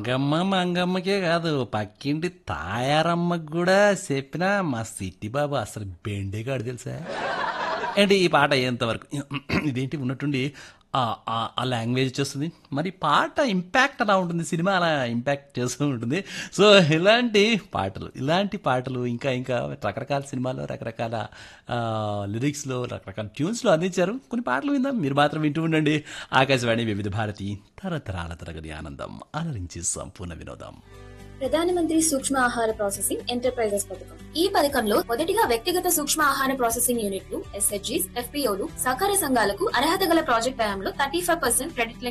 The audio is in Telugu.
మంగమ్మ మంగమ్మకే కాదు పక్కింటి తాయారమ్మకి కూడా చెప్పినా మా సిట్టి బాబు అసలు బెండేగాడు తెలుసా ఏంటి ఈ పాట అయ్యేంతవరకు ఇదేంటి ఉన్నట్టుండి ఆ- ఆ- ఆ లాంగ్వేజ్ వచ్చేస్తుంది మరి పాట ఇంపాక్ట్ అలా ఉంటుంది సినిమా అలా ఇంపాక్ట్ చేస్తూ ఉంటుంది సో ఇలాంటి పాటలు ఇలాంటి పాటలు ఇంకా ఇంకా రకరకాల సినిమాల్లో రకరకాల ఆ, లిరిక్స్లో రకరకాల ట్యూన్స్లో అందించారు కొన్ని పాటలు విందాం మీరు మాత్రం వింటూ ఉండండి ఆకాశవాణి వివిధ భారతి తరతరాల తరగతి ఆనందం అలరించి సంపూర్ణ వినోదం ప్రధానమంత్రి సూక్ష్మ ఆహార ప్రాసెసింగ్ ఎంటర్ప్రైజెస్ పథకం ఈ పథకంలో మొదటిగా వ్యక్తిగత సూక్ష్మ ఆహార ప్రాసెసింగ్ యూనిట్లు ఎస్హెచ్జీస్ ఎఫ్పిఓలు సహకార సంఘాలకు అర్హత గల ప్రాజెక్ట్ వ్యయంలో థర్టీ ఫైవ్ పర్సెంట్ క్రెడిట్